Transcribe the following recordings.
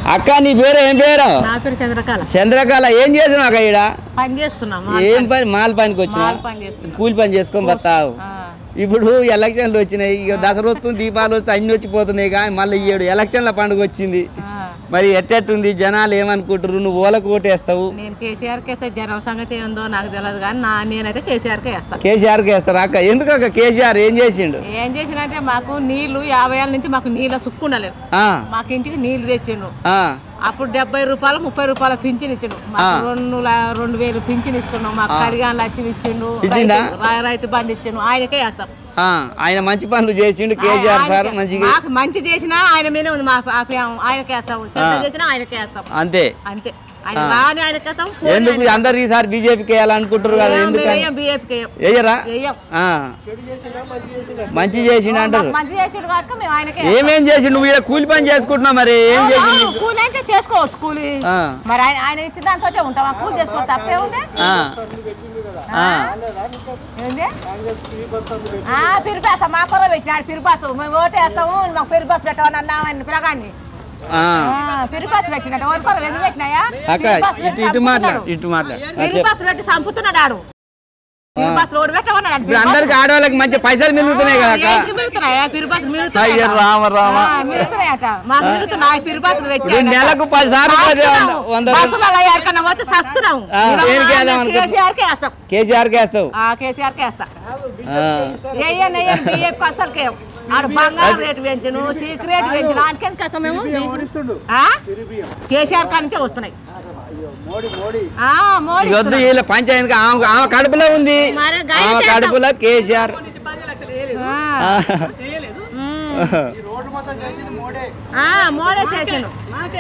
అక్క నీ పేరు ఏం పేరు నా పేరు చంద్రకళ చంద్రకళ ఏం చేసినావు అక్క ఈడ పని చేస్తున్నాం ఏం పని మాల పనికి వచ్చినా మాల్ పని చేస్తున్నాం కూలి పని చేసుకొని బతావు ఆ, ఇప్పుడు ఎలక్షన్లు వచ్చినాయి ఇక దసరా వస్తుంది దీపాలు వస్తే అన్ని వచ్చిపోతున్నాయి కానీ మళ్ళీ ఏడు ఎలక్షన్ల పండుగ వచ్చింది ఆ. మరి ఎట్టెట్టుంది జనాలు ఏమనుకుంటారు నువ్వు ఓలకు ఓటేస్తావు నేను కేసీఆర్కి వేస్తే జనం సంగతి ఏందో నాకు తెలియదు కానీ నా నేనైతే కేసీఆర్కే వేస్తాను కేసీఆర్కి వేస్తారా అక్క ఎందుకు అక్క కేసీఆర్ ఏం చేసిండు ఏం చేసినంటే మాకు నీళ్లు యాభై ఏళ్ళ నుంచి మాకు నీళ్ళ సుక్కు ఉండలేదు ఆ, మాకు ఇంటికి నీళ్లు తెచ్చిండు ఆ, అప్పుడు డెబ్బై రూపాయలు ముప్పై రూపాయల పింఛన్ ఇచ్చిండు మాకు రెండు ల- రెండు వేలు పింఛన్ ఇస్తున్నాం మాకు కరిగాన్ లచ్చి ఇచ్చిండు ఇచ్చిండా? రైతు- రా- రైతు బంధు ఇచ్చిండు ఆయనకే వేస్తాం ఆ, ఆయన మంచి పనులు చేసిండు కేసీఆర్ సార్ ఆయనకే. మంచిగా మాకు మంచి చేసినా ఆయన మీదే ఉంది మాకు ఆ ప్రేమ. ఆయనకే వేస్తాం చెడ్డ చేసినా ఆయనకే వేస్తాం అంతే అంతే ఆయన రాని ఆయనకి వేస్తాం పోని ఎందుకు ఆయనకి అందరు ఈసారి బీజేపీకి వేయాలనుకుంటారు కదా వేయం, ఎందుకని వేయం, BJP కి వేయం. వేయరా వేయం. ఆ. మంచి చేసిండు అంటారు మంచి చేసిండు కాబట్టి మేము ఆయనకే ఏమేం చేసి నువ్వు ఇక్కడ కూలి పని చేసుకుంటున్నావు మరి ఏం చేసి ఆ, కూలి అంటే చేసుకోవచ్చు కూలి ఆ. మరి ఆయన ఆయన ఇచ్చిన దాంతో ఉంటాం ఆ కూలి చేసుకోవచ్చు తప్పే ఉంది ఆ, ఆ. ఏంది ఆ, పిరిపాస మా కొర పెట్టినాడు పిరిపాసు మేము ఓటు వేస్తాము మాకు పిరిపాసు పెట్టమని అన్నామని పిలగాన్ని ఆ. పిరిపాసు పెట్టినట్టు ఓటు కొర ఎందుకు పెట్టినాయా అక్క పిరిపాసు ఇటు ఇటు మాట్లాడు ఇటు మాట్లాడు ఆ, చెప్పు. పిరిపాసు పెట్టి చంపుతున్నాడు ఆడు పిరిపాసు ఓటు పెట్టమన్నాడు ఇప్పుడు అందరికి ఆడవాళ్ళకి మంచి పైసలు మిగులుతున్నాయి కదా అక్క ఏంటి మిగులుతున్నాయా పిరిపాసు అయ్యో మిగులుతున్నాయట రామ రామ ఆ, మిగులుతున్నాయట మాకు మిగులుతున్నాయి పిరిపాసులు ఇప్పుడు పెట్టి నెలకు పది సార్లు పది వంద- వంద రూపాయలు బస్సులలో ఎక్కడికన్నా పోతే సస్తున్నాం ఆ, దేనికి వేద్దాం అనుకో- కేసీఆర్కే వేస్తాం కేసీఆర్కి వేస్తావు ఆ కేసీఆర్కే వేస్తా ఆ. వేయను వేయను బియ్యం అసలుకే ఆడు బంగారం రేటు పెంచను సీక్రెట్ పెంచను ఆడికెందుకు వేస్తాం మేము ఆ? కేసీఆర్ కాడి నుంచే వస్తున్నాయి ఆ, మోడీ ఇక వద్దు వీళ్ళ పంచాయతీకి ఆమె ఆమె కడుపులో ఉంది మరి గాయన ఆమె చేద్దాం. కడుపులో కేసీఆర్ ఆ, ఆ. ఆ, మోడే చేసాను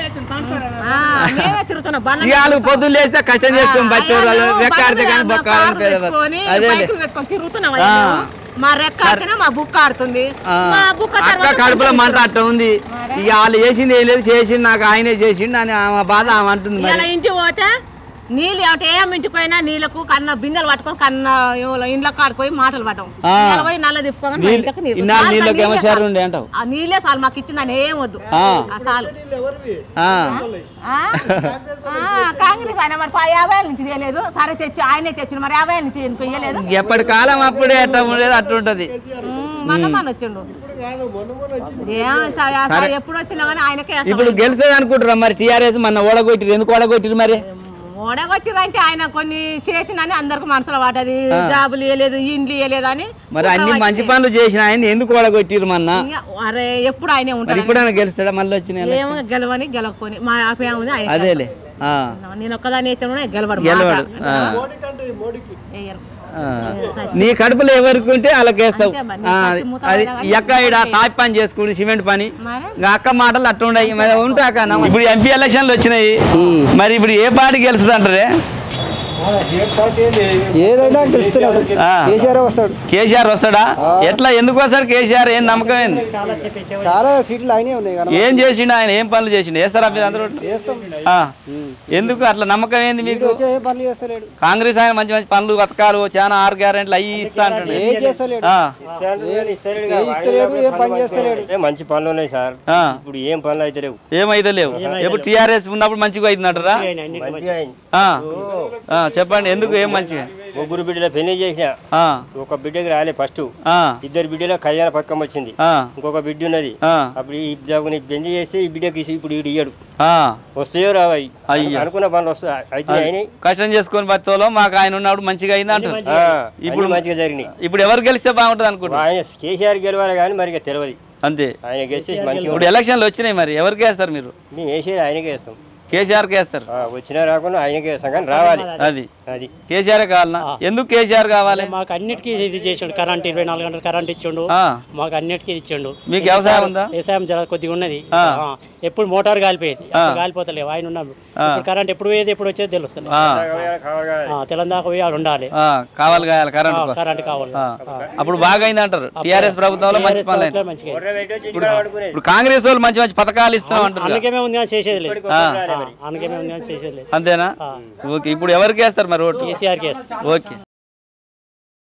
మేమే తిరుగుతున్నాం బండ్ల ఇక వాళ్ళు పొద్దున్న లేస్తే కష్టం చేసుకొని బచ్చారు వాళ్ళు రెక్క ఆడితే కానీ బొక్క ఆడని పేరు అదే బైకులు పెట్టుకొని తిరుగుతున్నాం అయ్యా ఆ. మేము. మా రెక్క ఆడితేనే మా బుక్ ఆడుతుంది ఆ. మా బుక్ అక్క కడుపులో మంట అట్ట ఉంది ఇక వాళ్ళు చేసింది ఏం లేదు చేసింది నాకు ఆయనే చేసిండు అని ఆమె బాధ ఆమె అంటుంది ఇలా మరి ఇంటికి పోతే నీళ్ళు ఏమిటి ఏం ఇంటికి పోయినా నీళ్ళకు కన్న బిందెలు పట్టుకొని కన్న ఏవో ఇండ్ల కాడిపోయి మాటలు పట్టం ఆ. ఇలా పోయి నల్ల తిప్పుకోగానే మా నీళ్ళు ఇంట్లోకి నీళ్ళు. ఇన్నాళ్ళు చాలు నీళ్ళకి ఏమో నీళ్ళే షర్రు చాలు. ఉండే అంటావు ఆ నీళ్ళే చాలు మాకు ఇచ్చిందని ఏం వద్దు ఆ. ఆ చాలు ఆ. ఆ? ఆ, కాంగ్రెస్ ఆయన మరి పా- యాభై ఏళ్ళ నుంచి తీయలేదు సరే తెచ్చి ఆయనే తెచ్చిండు మరి యాభై ఏళ్ళ నుంచి ఎందుకు ఇయ్యలేదు ఎప్పటి కాలం అప్పుడే ఎట్ట ఉండేది అట్లుంటది మన మన వచ్చిండు ఏం సా- సా- ఎప్పుడు వచ్చినా కానీ ఆయనకే వేస్తాం. ఇప్పుడు గెలుస్తుంది అనుకుంటారా మరి టీఆర్ఎస్ మన ఓడగొట్టిరు ఎందుకు ఓడగొట్టిరు మరి ఓడగొట్టిరంటే ఆయన కొన్ని చేసినని అందరికి మనసులో పడ్డది జాబులు ఇవ్వలేదు ఇండ్లు ఇవ్వలేదు అని మరి అన్ని మంచి పనులు చేసిన ఆయన ఎందుకు ఓడగొట్టిరు మొన్న ఇంకా అరే ఎప్పుడు ఆయనే మరి ఉంటాడు ఇప్పుడైనా గెలుస్తాడా మళ్ళీ వచ్చిన ఏమో గెలవని గెలవకొని మా ఆపే ఉంది ఆయన అదేలే ఆ. నేను ఒక్కదాన్ని అయితే గెలవడు గెలవాడు ఆ. వేయను. ఆ. నీ కడుపులో ఎవరికి ఉంటే వాళ్ళకి వేస్తావు అంతే మరి. ఆ, నీ కత్తి మూత అది పడగానే ఎక్క ఈడ తాపి పని చేసుకుని సిమెంట్ పని మరి ఇంకా అక్క మాటలు అట్ట ఉండయి మరి ఉంటాక ఇప్పుడు ఎంపీ ఎలక్షన్లు వచ్చినాయి మరి ఇప్పుడు ఏ పార్టీ గెలుస్తుంది అంటారే ఏదైనా గెలుస్తున్నాడు ఆ. కేసీఆర్ వస్తాడు కేసీఆర్ వస్తాడా ఎట్లా ఎందుకు వస్తాడు కేసీఆర్ ఏం నమ్మకం ఏంది చాలా సీట్లు ఆయనే ఉన్నాయి కదా ఏం చేసిండు ఆయన ఏం పనులు చేసిండు వేస్తారా మీరు అందరూ చేస్తాం ఆ. ఎందుకు అట్లా నమ్మకం ఏంది మీకు వచ్చే ఏ పనులు చేస్తలేడు కాంగ్రెస్ ఆయన మంచి మంచి పనులు పథకాలు చాలా ఆరు గ్యారెంట్లు అవి ఇస్తా అంటాడు ఏం చేస్తలేడు ఆ. ఏ ఇస్తలేడు ఏ పని చేస్తలేడు ఏ మంచి పనులు ఉన్నాయి సార్ ఆ. ఇప్పుడు ఏం పనులు అయితే లేవు ఏమైతే లేవు ఎప్పుడు టీఆర్ఎస్ ఉన్నప్పుడు మంచిగా అవుతుందంటారా మంచిగా అయింది. ఆ. ఆ, చెప్పండి ఎందుకు ఏం మంచిగా ముగ్గురు బిడ్డల పెళ్లి చేసిన ఆ. ఒక బిడ్డకి రాలే ఫస్ట్ ఆ. ఇద్దరు బిడ్డల కళ్యాణ పథకం వచ్చింది ఆ. ఇంకొక బిడ్డ ఉన్నది ఆ. అప్పుడు ఈ బిడ్డని పెళ్లి చేసి ఈ బిడ్డకి ఇసి ఇప్పుడు వీడు ఇయ్యడు ఆ. వస్తాయో రావాయి అయ్యో. అనుకున్న పనులు వస్తాయి అయితే అయినాయి కష్టం చేసుకొని బతిలో మాకు ఆయన ఉన్నప్పుడు మంచిగా అయింది అంటారు ఆ, ఇప్పుడు అన్నీ మంచిగా జరిగినాయి ఇప్పుడు ఎవరు గెలిస్తే బాగుంటుంది అనుకుంటా ఆయన కేసీఆర్ గెలవాలి కానీ మరి ఇక తెలియదు అంతే ఆయన గెలిచి మంచిగా ఇప్పుడు ఎలక్షన్లు వచ్చినాయి మరి ఎవరికి వేస్తారు మీరు మేము వేసేది ఆయనకే వేస్తాం కేసీఆర్కి వేస్తారు ఆ, వచ్చినా రాకుండా ఆయనకే వేస్తాం కానీ రావాలి అది అది కేసీఆర్ కావాలనా ఎందుకు కేసీఆర్ కావాలి మాకు అన్నిటికీ ఇది చేసిండు కరెంట్ ఇరవై నాలుగు గంటలు కరెంట్ ఇచ్చిండు ఆ. మాకు అన్నిటికీ ఇచ్చిండు మీకు వ్యవసాయం ఉందా వ్యవసాయం జర కొద్దిగా ఉన్నది ఆ. ఆ, ఎప్పుడు మోటార్ కాలిపోయేది అప్పుడు కాలిపోతలేవు ఆయన ఉన్నాడు ఇప్పుడు కరెంట్ ఎప్పుడు పోయేది ఎప్పుడు వచ్చేది తెలుస్తుంది ఆ. ఆ, తెలంగాణ పోయి ఆడు ఉండాలి ఆ, కావాలి కావాలి కరెంట్ కోసం. కరెంట్ కావాలి ఆ. అప్పుడు బాగా అయింది అంటారు టీఆర్ఎస్ ప్రభుత్వంలో మంచి పనులు అయినాయి. మంచిగా గొర్రె పెట్టొచ్చి ఇక్కడ పడుకునేది ఇప్పుడు కాంగ్రెస్ వాళ్ళు మంచి మంచి పథకాలు ఇస్తాం అంటారు కదా. అందుకేమే ఉంది కానీ చేసేది లేదు ఆ. అందుకేమే ఉంది కానీ చేసేది లేదు అంతేనా ఓకే ఇప్పుడు ఎవరికి వేస్తారు మరి ఓటు కేసీఆర్కి ఓకే